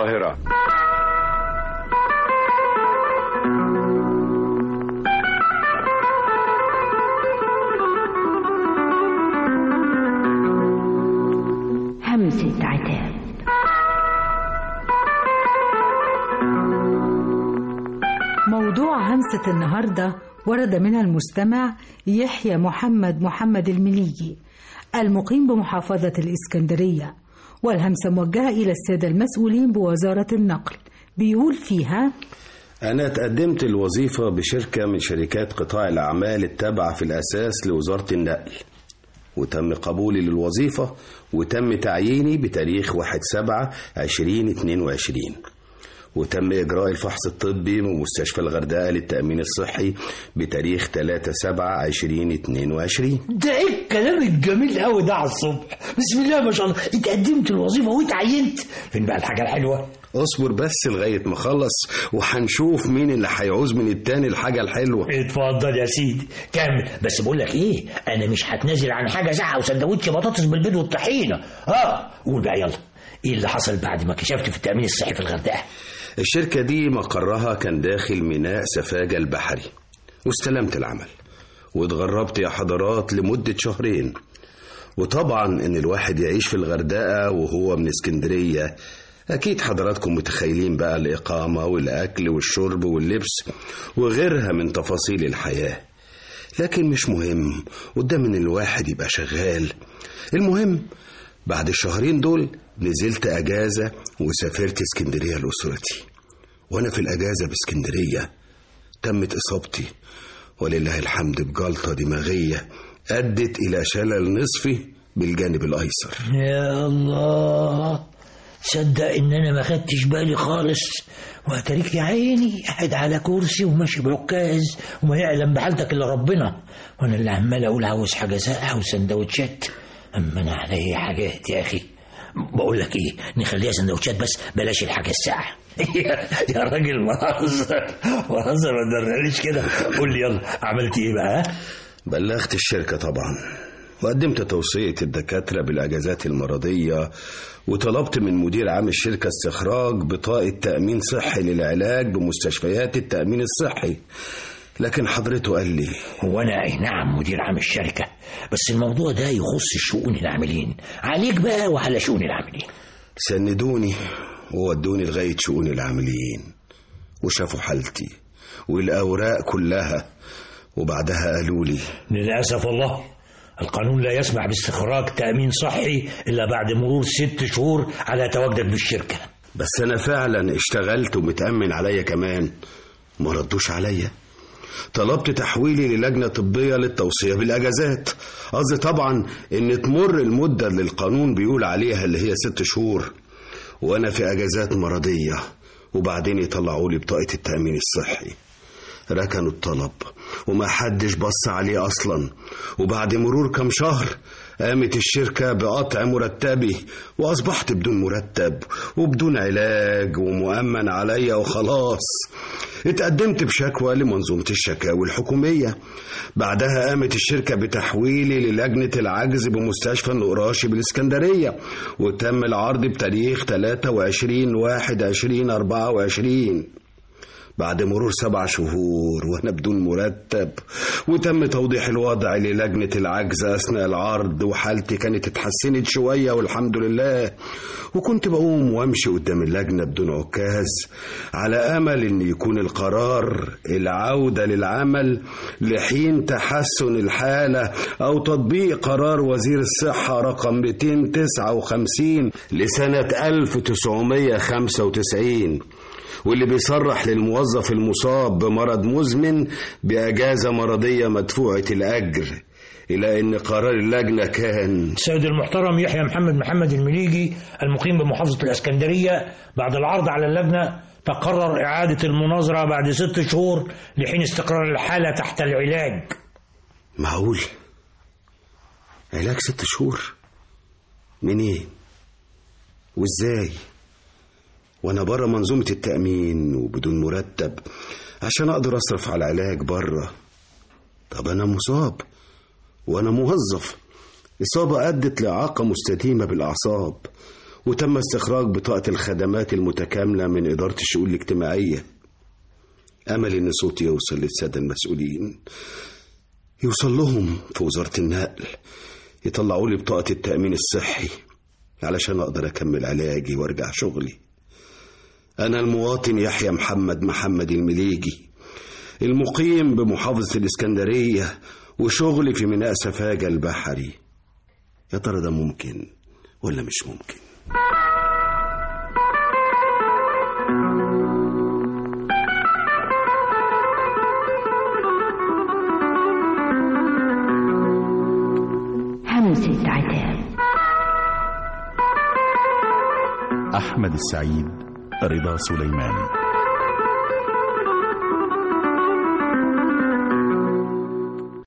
القاهرة همسة عتاب موضوع همسة النهاردة ورد من المستمع يحيى محمد محمد المليجي المقيم بمحافظة الإسكندرية والهمسة موجهة إلى السادة المسؤولين بوزارة النقل بيقول فيها أنا تقدمت الوظيفة بشركة من شركات قطاع الأعمال التابعة في الأساس لوزارة النقل وتم قبولي للوظيفة وتم تعييني بتاريخ 1 7 2022 وتم إجراء الفحص الطبي من مستشفى الغردقة للتأمين الصحي بتاريخ 3 7 2022 ده ايه الكلام الجميل قوي ده على الصبح بسم الله ما شاء الله انت قدمت الوظيفه واتعينت فين بقى الحاجه الحلوه اصبر بس لغاية ما اخلص وهنشوف مين اللي هيعوز من التاني الحاجة الحلوة اتفضل يا سيدي كمل بس بقول لك ايه انا مش هتنازل عن حاجه زعه وسندوتش بطاطس بالبيض والطحينه اه قول بقى يلا ايه اللي حصل بعد ما كشفت في التامين الصحي في الغردقه الشركة دي مقرها كان داخل ميناء سفاجة البحري واستلمت العمل واتغربت يا حضرات لمدة شهرين وطبعا ان الواحد يعيش في الغردقة وهو من اسكندرية اكيد حضراتكم متخيلين بقى الاقامة والاكل والشرب واللبس وغيرها من تفاصيل الحياة لكن مش مهم قدام ان الواحد يبقى شغال المهم بعد الشهرين دول نزلت اجازة وسافرت اسكندرية لأسرتي وانا في الاجازة باسكندرية تمت اصابتي ولله الحمد بجلطة دماغية أدت إلى شلل نصفي بالجانب الأيسر يا الله تصدق ان انا ما خدتش بالي خالص وهتريك يا عيني قاعد على كرسي وماشي بعكاز وما يعلم بحالتك الا ربنا وانا اللي عمال اقول عاوز حاجه ساقعه وسندوتشات اما انا عليا حاجات يا اخي بقول لك ايه نخليها سندوتشات بس بلاش الحاجه الساقعه يا راجل مهزر مهزر ما تدرنيش كده قول لي يلا عملت ايه بقى ها؟ بلغت الشركة طبعا وقدمت توصية الدكاترة بالأجازات المرضية وطلبت من مدير عام الشركة استخراج بطاقة تأمين صحي للعلاج بمستشفيات التأمين الصحي لكن حضرته قال لي هو انا اي نعم مدير عام الشركه بس الموضوع ده يخص شؤون العاملين عليك بقى وعلى شؤون العاملين سندوني وودوني لغاية شؤون العاملين وشافوا حالتي والأوراق كلها وبعدها قالوا لي للاسف والله القانون لا يسمح باستخراج تامين صحي الا بعد مرور ست شهور على تواجدك بالشركه بس أنا فعلا اشتغلت ومتأمن عليا كمان ما ردوش عليا طلبت تحويلي للجنة طبية للتوصية بالأجازات قصدي طبعا إن تمر المدة اللي القانون بيقول عليها اللي هي ست شهور وأنا في أجازات مرضية وبعدين يطلعوا لي بطاقة التأمين الصحي ركنوا الطلب وما حدش بص عليه أصلا وبعد مرور كم شهر قامت الشركة بقطع مرتبي وأصبحت بدون مرتب وبدون علاج ومؤمن عليا وخلاص اتقدمت بشكوى لمنظومة الشكاوي الحكومية بعدها قامت الشركة بتحويلي للجنة العجز بمستشفى النقراشي بالإسكندرية وتم العرض بتاريخ 23 واحد 2024 بعد مرور سبع شهور وانا بدون مرتب وتم توضيح الوضع للجنة العجز اثناء العرض وحالتي كانت اتحسنت شوية والحمد لله وكنت بقوم وامشي قدام اللجنة بدون عكاز على امل ان يكون القرار العودة للعمل لحين تحسن الحالة او تطبيق قرار وزير الصحة رقم 259 لسنة 1995 واللي بيصرح للموظف المصاب بمرض مزمن بأجازة مرضية مدفوعة الأجر إلى أن قرار اللجنة كان السيد المحترم يحيى محمد محمد المليجي المقيم بمحافظة الإسكندرية بعد العرض على اللجنة تقرر إعادة المناظرة بعد ست شهور لحين استقرار الحالة تحت العلاج معقول علاج ست شهور منين وازاي وانا بره منظومة التأمين وبدون مرتب عشان اقدر اصرف على العلاج بره طب انا مصاب وانا موظف اصابة ادت لاعاقة مستديمة بالاعصاب وتم استخراج بطاقة الخدمات المتكاملة من إدارة الشؤون الاجتماعية أمل إن صوتي يوصل للسادة المسؤولين يوصل لهم في وزارة النقل يطلعوا لي بطاقة التأمين الصحي علشان أقدر أكمل علاجي وأرجع شغلي أنا المواطن يحيى محمد محمد المليجي المقيم بمحافظة الإسكندرية وشغلي في ميناء سفاجة البحري يا ترى ده ممكن ولا مش ممكن همسة عتاب أحمد السعيد رضا سليمان